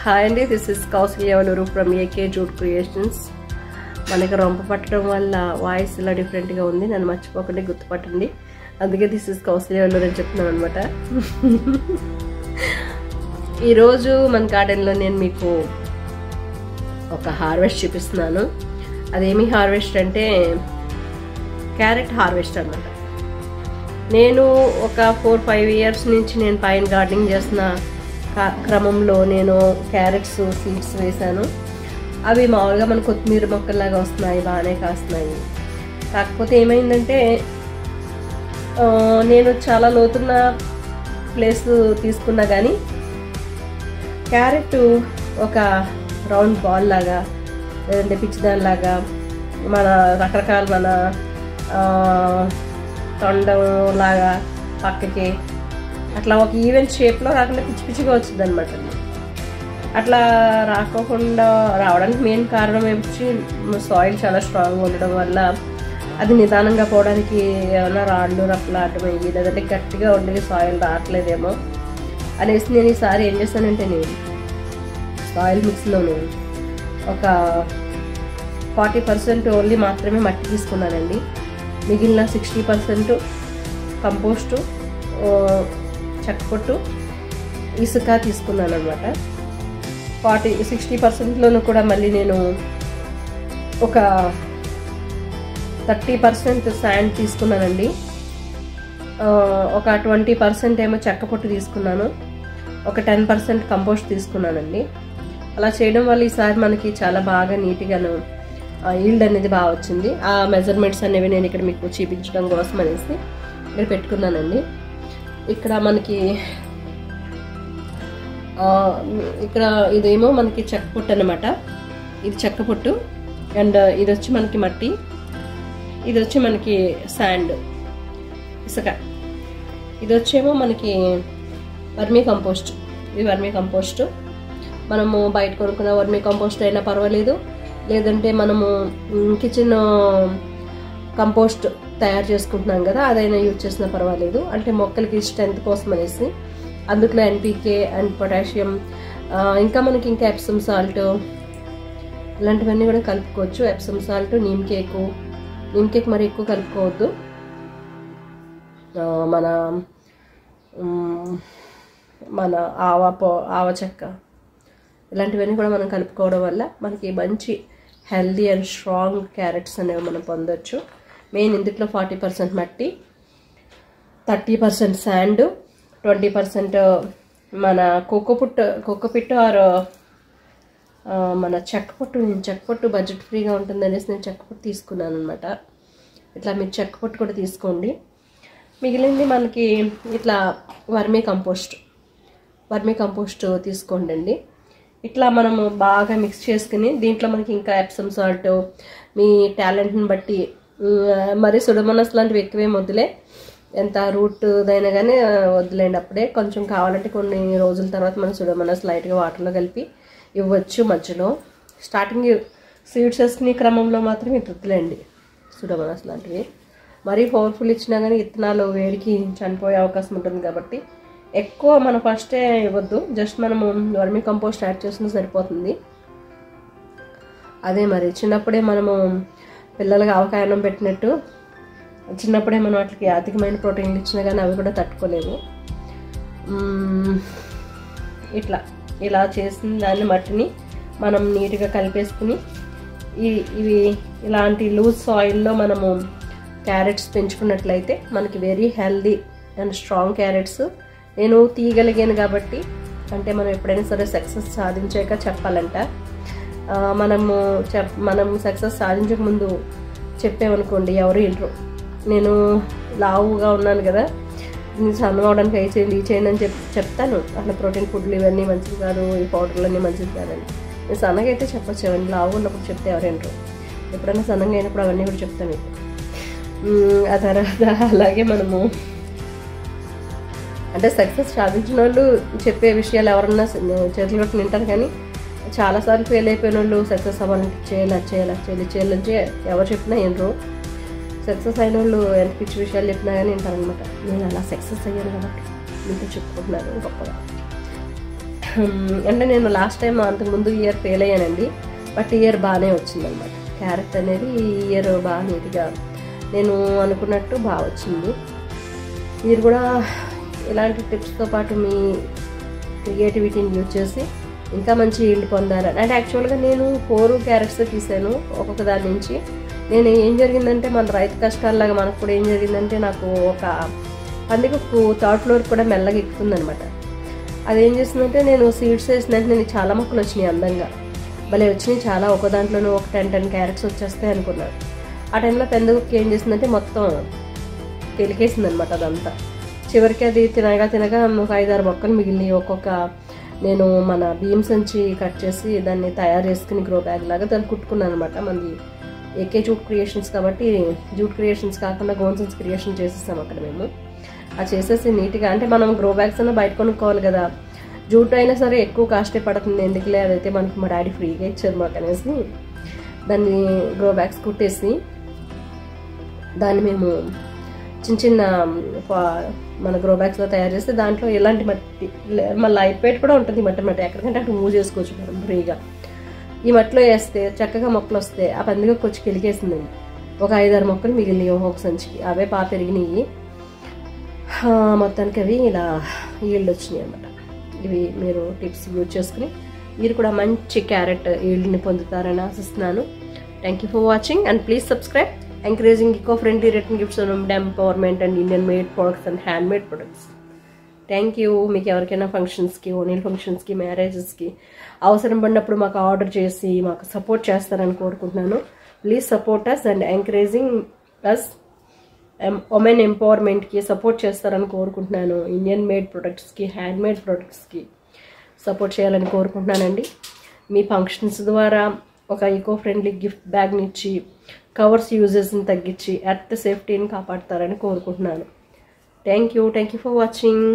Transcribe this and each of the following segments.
Hi అండి this is Kausalya Valuru from A K jute creations మనకి రొంప పట్టడం వల్ల వాయిస్ ఇలా డిఫరెంట్గా ఉంది నన్ను మర్చిపోకండి గుర్తుపట్టండి అందుకే దిస్ ఇస్ కౌసల్య వలూరు అని చెప్తున్నాను అనమాట ఈరోజు మన గార్డెన్లో నేను మీకు ఒక హార్వెస్ట్ చూపిస్తున్నాను అదేమి హార్వెస్ట్ అంటే క్యారెట్ హార్వెస్ట్ అనమాట నేను ఒక ఫోర్ ఫైవ్ ఇయర్స్ నుంచి నేను పైన గార్డెనింగ్ చేస్తున్న క్రమంలో నేను క్యారెట్స్ సీడ్స్ వేశాను అవి మామూలుగా మన కొత్తిమీర మొక్కల్లాగా వస్తున్నాయి బాగానే కాస్తున్నాయి కాకపోతే ఏమైందంటే నేను చాలా లోతున్న ప్లేస్ తీసుకున్నా కానీ క్యారెట్ ఒక రౌండ్ బాల్ లాగా లేదంటే పిచ్చిదాన్ లాగా మన రకరకాల మన తొండం లాగా పక్కకి అట్లా ఒక ఈవెంట్ షేప్లో రాకుండా పిచ్చి పిచ్చిగా వచ్చింది అనమాట అట్లా రాకోకుండా రావడానికి మెయిన్ కారణం ఏమిచ్చి సాయిల్ చాలా స్ట్రాంగ్గా ఉండడం వల్ల అది నిదానంగా పోవడానికి ఏమైనా రాళ్ళు రప్పలాటం అయ్యి లేదంటే గట్టిగా ఉండి సాయిల్ రావట్లేదేమో అనేసి నేను ఈసారి ఏం చేస్తానంటే నేను సాయిల్ మిక్స్లోను ఒక ఫార్టీ పర్సెంట్ ఓన్లీ మాత్రమే మట్టి తీసుకున్నానండి మిగిలిన సిక్స్టీ పర్సెంట్ కంపోస్టు చెక్కపొట్టు ఇసుక తీసుకున్నాను అనమాట ఫార్టీ సిక్స్టీ పర్సెంట్లోనూ కూడా మళ్ళీ నేను ఒక థర్టీ పర్సెంట్ శాండ్ తీసుకున్నానండి ఒక ట్వంటీ పర్సెంట్ ఏమో చెక్కపొట్టు తీసుకున్నాను ఒక టెన్ పర్సెంట్ కంపోస్ట్ తీసుకున్నానండి అలా చేయడం వల్ల ఈసారి మనకి చాలా బాగా నీట్గాను ఈల్డ్ అనేది బాగా వచ్చింది ఆ మెజర్మెంట్స్ అనేవి నేను ఇక్కడ మీకు చూపించడం కోసం అనేసి ఇక్కడ పెట్టుకున్నానండి ఇక్కడ మనకి ఇక్కడ ఇదేమో మనకి చెక్క పొట్టు అనమాట ఇది చెక్క పొట్టు అండ్ ఇది వచ్చి మనకి మట్టి ఇది వచ్చి మనకి శాండ్ ఇసుక ఇది వచ్చేమో మనకి వర్మీ కంపోస్ట్ ఇది వర్మీ కంపోస్ట్ మనము బయట కొనుక్కున్న వర్మీ కంపోస్ట్ అయినా పర్వాలేదు లేదంటే మనము కిచెన్ కంపోస్ట్ తయారు చేసుకుంటున్నాం కదా అదైనా యూజ్ చేసినా పర్వాలేదు అంటే మొక్కలకి స్ట్రెంత్ కోసం అనేసి అందులో ఎన్పికే అండ్ పొటాషియం ఇంకా మనకి ఇంకా ఎప్సమ్ సాల్ట్ ఇలాంటివన్నీ కూడా కలుపుకోవచ్చు Epsom salt neem cake neem cake మరి ఎక్కువ కలుపుకోవద్దు మన మన ఆవ పో ఆవ చెక్క ఇలాంటివన్నీ కూడా మనం కలుపుకోవడం వల్ల మనకి మంచి హెల్దీ అండ్ స్ట్రాంగ్ క్యారెట్స్ అనేవి మనం పొందొచ్చు మెయిన్ ఇందులో ఫార్టీ పర్సెంట్ మట్టి thirty percent sand twenty percent మన కోకోపుట్ కోకోపిట్ ఆర్ మన చెక్కపొట్టు నేను చెక్కపొట్టు బడ్జెట్ ఫ్రీగా ఉంటుంది అనేసి నేను చెక్కపొట్టు తీసుకున్నాను అనమాట ఇట్లా మీరు చెక్కపొట్టు కూడా తీసుకోండి మిగిలింది మనకి ఇట్లా వర్మీ కంపోస్ట్ వర్మీ కంపోస్ట్ తీసుకోండి అండి ఇట్లా మనము బాగా మిక్స్ చేసుకుని దీంట్లో మనకి ఇంకా ఎప్సమ్ సాల్ట్ మీ టాలెంట్ని బట్టి మరి సుడమనస్ లాంటివి ఎక్కువే వద్దులే ఎంత రూట్దైనా కానీ వద్దులేండి అప్పుడే కొంచెం కావాలంటే కొన్ని రోజుల తర్వాత మనం సుడమనస్ లైట్గా వాటర్లో కలిపి ఇవ్వచ్చు మధ్యలో స్టార్టింగ్ సీడ్స్ వేసుకునే క్రమంలో మాత్రం ఇది వద్దులేండి సుడమనస్ లాంటివి మరీ పవర్ఫుల్ ఇచ్చినా కానీ విత్తనాలు వేడికి చనిపోయే అవకాశం ఉంటుంది కాబట్టి ఎక్కువ మనం ఫస్టే ఇవ్వద్దు జస్ట్ మనము వర్మీ కంపోస్ట్ యాడ్ చేసినా సరిపోతుంది అదే మరి చిన్నప్పుడే మనము పిల్లలకి అవకాయనం పెట్టినట్టు చిన్నప్పుడే మనం వాటికి అధికమైన ప్రోటీన్లు ఇచ్చినా కానీ అవి కూడా తట్టుకోలేవు ఇట్లా ఇలా చేసిన దాన్ని మట్టిని మనం నీట్గా కలిపేసుకుని ఈ ఇవి ఇలాంటి లూజ్ సాయిల్లో మనము క్యారెట్స్ పెంచుకున్నట్లయితే మనకి very healthy and strong carrots నేను తీయగలిగాను కాబట్టి అంటే మనం ఎప్పుడైనా సరే సక్సెస్ సాధించాక చెప్పాలంట మనము చెప్ మనం సక్సెస్ సాధించక ముందు చెప్పామనుకోండి ఎవరు వినరు నేను లావుగా ఉన్నాను కదా నేను సన్నం అవడానికి అవి చేయండి ఈ చేయండి అని చెప్ చెప్తాను అట్లా ప్రోటీన్ ఫుడ్లు ఇవన్నీ మంచిది కాదు ఈ పౌడర్లు అన్నీ మంచిది కాదని నేను సన్నగా అయితే చెప్పచ్చు అవన్నీ లావు ఉన్నప్పుడు చెప్తే ఎవరు వినరు ఎప్పుడైనా సన్నంగా అయినప్పుడు అవన్నీ కూడా చెప్తాను మీకు ఆ తర్వాత అలాగే మనము అంటే సక్సెస్ సాధించిన వాళ్ళు చెప్పే విషయాలు ఎవరన్నా చేతులు కొట్టి వింటారు కానీ చాలాసార్లు ఫెయిల్ అయిపోయిన వాళ్ళు సక్సెస్ అవ్వాలంటే చేయాలి అది చేయాలి అది చేయాలి చేయాలంటే ఎవరు చెప్పినా వినరు సక్సెస్ అయిన వాళ్ళు ఎంత పిచ్చి విషయాలు చెప్పినా కానీ వింటారనమాట నేను అలా సక్సెస్ అయ్యాను కాబట్టి మీతో చెప్పుకుంటున్నాను గొప్పగా హ్మ్, అంటే నేను లాస్ట్ టైం అంతకు ముందు ఇయర్ ఫెయిల్ అయ్యానండి బట్ ఇయర్ బాగానే వచ్చిందనమాట క్యారెట్ అనేది ఈ ఇయర్ బాగా నీట్గా నేను అనుకున్నట్టు బాగా వచ్చింది మీరు కూడా ఇలాంటి టిప్స్తో పాటు మీ క్రియేటివిటీని యూజ్ చేసి ఇంకా మంచి ఈల్డ్ పొందాలని అంటే యాక్చువల్గా నేను ఫోర్ క్యారెట్స్ తీసాను ఒక్కొక్క దాని నుంచి నేను ఏం జరిగిందంటే మన రైతు కష్టాల్లాగా మనకు కూడా ఏం జరిగిందంటే నాకు ఒక పందికొక్కు థర్డ్ ఫ్లోర్ కూడా మెల్లగా ఎక్కుతుందనమాట అదేం చేస్తుందంటే నేను సీడ్స్ వేసిన వెంటనే నాకు చాలా మొక్కలు వచ్చినాయి అందంగా భలే వచ్చినాయి చాలా ఒక దాంట్లోనూ ఒక టెన్ టెన్ క్యారెట్స్ వచ్చేస్తాయి అనుకున్నాను ఆ టైంలో పెందకొక్కు ఏం చేసిందంటే మొత్తం పెలికేసింది అనమాట అదంతా చివరికి అది తినగా తినగా ఒక ఐదారు మొక్కలు మిగిలినాయి ఒక్కొక్క నేను మన బియ్యం సంచి కట్ చేసి దాన్ని తయారు చేసుకుని గ్రో బ్యాగ్ లాగా దాన్ని కుట్టుకున్నాను అనమాట మనది ఏకే జూట్ క్రియేషన్స్ కాబట్టి జూట్ క్రియేషన్స్ కాకుండా గోన్సన్స్ క్రియేషన్ చేసేసాం అక్కడ మేము అది చేసేసి నీట్గా అంటే మనం గ్రో బ్యాగ్స్ అన్న బయట కొనుక్కోవాలి కదా జూట్ అయినా సరే ఎక్కువ కాస్టే పడుతుంది ఎందుకులే అదైతే మనకి మా డాడీ ఫ్రీగా ఇచ్చారు మాకు అనేసి దాన్ని గ్రో బ్యాగ్స్ కుట్టేసి దాన్ని మేము చిన్న చిన్న పా- మన గ్రో బ్యాగ్స్లో తయారు చేస్తే దాంట్లో ఎలాంటి మట్టి లే- మళ్ళీ లైట్ వెయిట్ కూడా ఉంటుంది ఈ మట్టి మట్టి ఎక్కడికంటే అక్కడ మూవ్ చేసుకోవచ్చు మనం ఫ్రీగా ఈ మట్టిలో వేస్తే చక్కగా మొక్కలు వస్తే ఆ పందిగా వచ్చి కెలికేసిందండి ఒక ఐదారు మొక్కలు మిగిలినాయి ఒక సంచికి అవే బాగా పెరిగినాయి ఆ, మొత్తానికి అవి ఇలా ఈల్డ్ వచ్చినాయి అనమాట ఇవి మీరు టిప్స్ యూజ్ చేసుకుని మీరు కూడా మంచి క్యారెట్ ఈల్డ్ని పొందుతారని ఆశిస్తున్నాను thank you for watching and please subscribe encouraging eco friendly return gifts empowerment and Indian made products and hand made products thank you మీకు ఎవరికైనా ఫంక్షన్స్కి ఓనిల్ ఫంక్షన్స్కి మ్యారేజెస్కి అవసరం పడినప్పుడు మాకు ఆర్డర్ చేసి మాకు సపోర్ట్ చేస్తారని కోరుకుంటున్నాను please support us and encouraging us women ఎంపవర్మెంట్కి సపోర్ట్ చేస్తారని కోరుకుంటున్నాను ఇండియన్ మేడ్ ప్రొడక్ట్స్కి హ్యాండ్ మేడ్ ప్రొడక్ట్స్కి సపోర్ట్ చేయాలని కోరుకుంటున్నానండి మీ ఫంక్షన్స్ ద్వారా ఒక ఈకో ఫ్రెండ్లీ గిఫ్ట్ బ్యాగ్ని ఇచ్చి కవర్స్ యూజెస్ని తగ్గించి ఎర్త్ సేఫ్టీని కాపాడతారని కోరుకుంటున్నాను thank you thank you for watching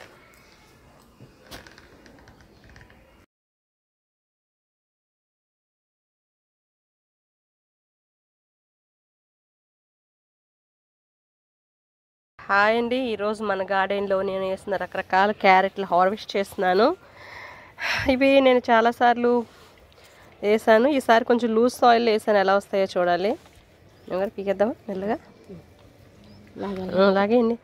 hi అండి ఈరోజు మన గార్డెన్లో నేను వేసిన రకరకాల క్యారెట్లు హార్వెస్ట్ చేస్తున్నాను ఇవి నేను చాలాసార్లు వేసాను ఈసారి కొంచెం లూజ్ సాయిల్ వేసాను ఎలా వస్తాయో చూడాలి ఎవరు పీకేద్దామా మెల్లగా ఆ, లాగేయండి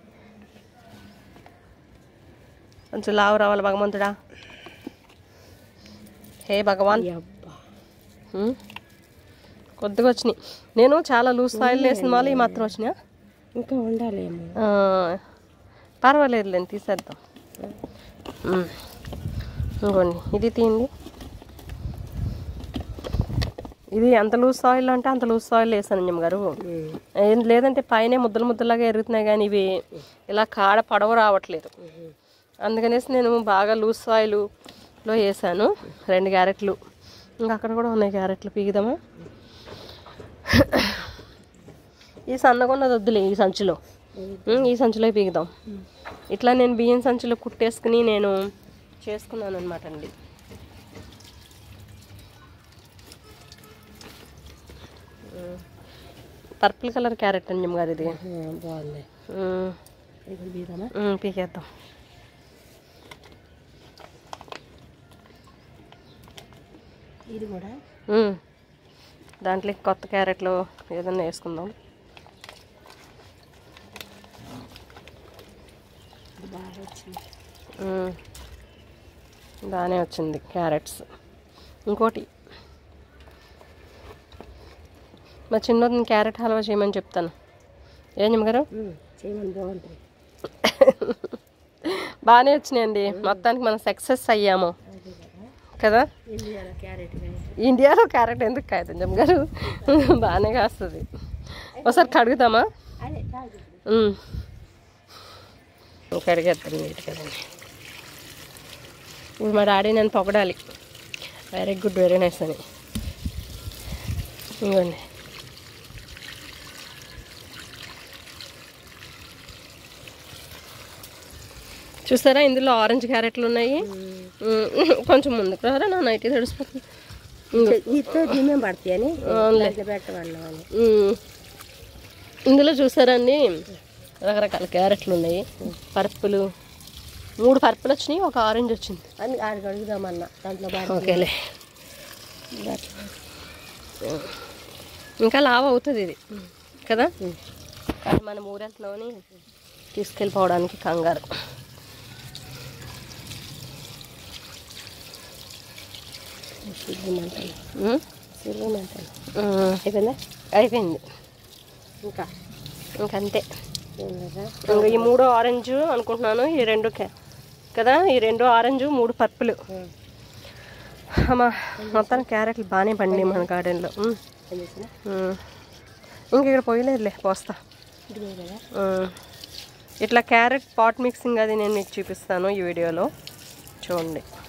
కొంచెం లావు రావాలి భగవంతుడా హే భగవాన్ ఉమ్. కొద్దిగా వచ్చినాయి నేను చాలా లూజ్ సాయిల్ వేసిన వాళ్ళు ఈ మాత్రం వచ్చినాయా ఇంకా ఉండాలేమో ఆ, పర్వాలేదులేండి తీసేద్దాం ఉమ్. ఇంకోండి ఇది తీయండి ఇది ఎంత లూజ్ సాయిల్ అంటే అంత లూజ్ సాయిల్ వేసాను నిమ్మ గారు ఏం లేదంటే పైన ముద్దలు ముద్దలాగా ఎరుగుతున్నాయి కానీ ఇవి ఇలా కాడ పడవ రావట్లేదు అందుకనేసి నేను బాగా లూజ్ సాయిల్లో వేసాను రెండు క్యారెట్లు ఇంకా అక్కడ కూడా ఉన్నాయి క్యారెట్లు పీకుదామా ఈ సన్నగా ఉన్నది వద్దులే ఈ సంచిలో ఉమ్, ఈ సంచిలో పీకుదాం ఇట్లా నేను బియ్యం సంచిలో కుట్టేసుకుని నేను చేసుకున్నాను అనమాట అండి పర్పుల్ కలర్ క్యారెట్ అండి గారు ఇది బాగుంది ఉమ్, ఇది బీదమా ఉమ్, పీకేద్దాం ఇది కూడా ఉమ్, దాంట్లో కొత్త క్యారెట్లు ఏదన్నా వేసుకుందాం ఇది బాగా వచ్చింది ఉమ్, బాగానే వచ్చింది క్యారెట్స్ ఇంకోటి మా చిన్నోడిని క్యారెట్ హల్వా చేయమని చెప్తాను ఏం నిమ్మగారు ఉమ్, చేయమని బాగుంటుంది బాగానే వచ్చినాయండి మొత్తానికి మనం సక్సెస్ అయ్యాము కదా ఇండియాలో క్యారెట్ కాయ. ఇండియాలో క్యారెట్ ఎందుకు కాయదు నిమ్మగారు బాగానే కాస్తుంది ఒకసారి కడుగుతామా అదే కాదు ఉమ్. కడిగేస్తాను నీట్ కదండి ఇప్పుడు మా డాడీ నేను పొగడాలి వెరీ గుడ్ వెరీ నైస్ అని ఇవ్వండి చూసారా ఇందులో ఆరెంజ్ క్యారెట్లు ఉన్నాయి ఉమ్, కొంచెం ముందుకు రారా నా నైట్ తడిసిపోతుంది నీతో దీమే పడతాయి అని అవునులే. దాంట్లో పెట్టమన్నాం అని ఉమ్. ఇందులో చూసారా అండి రకరకాల క్యారెట్లు ఉన్నాయి పర్పుల్ మూడు పర్పుల్ వచ్చినాయి ఒక ఆరెంజ్ వచ్చింది అని ఆడికి అడుగుదామన్నా దాంట్లో బాగా ఓకేలే ఇంకా లావ్ అవుతుంది ఇది కదా కానీ మనం ఊరెళ్తున్నామని తీసుకెళ్ళిపోవడానికి కంగారు సిరిమంటాను ఉమ్, సిరిమంటాను ఉమ్, అయిపోయిందా అయిపోయింది ఇంకా ఇంకంతే ఏం లేదా ఇంకా ఈ మూడు ఆరెంజ్ అనుకుంటున్నాను ఈ రెండు కే- కదా ఈ రెండు ఆరెంజ్ మూడు పర్పుల్ అమ్మా మొత్తం క్యారెట్లు బాగానే పండి మన గార్డెన్లో ఉమ్, ఏం చేసినా ఉమ్. ఇంక ఇక్కడ పోయలేదులే పోస్తా ఇది పోయి కదా ఉమ్. ఇట్లా క్యారెట్ పాట్ మిక్సింగ్ అది నేను మీకు చూపిస్తాను ఈ వీడియోలో చూడండి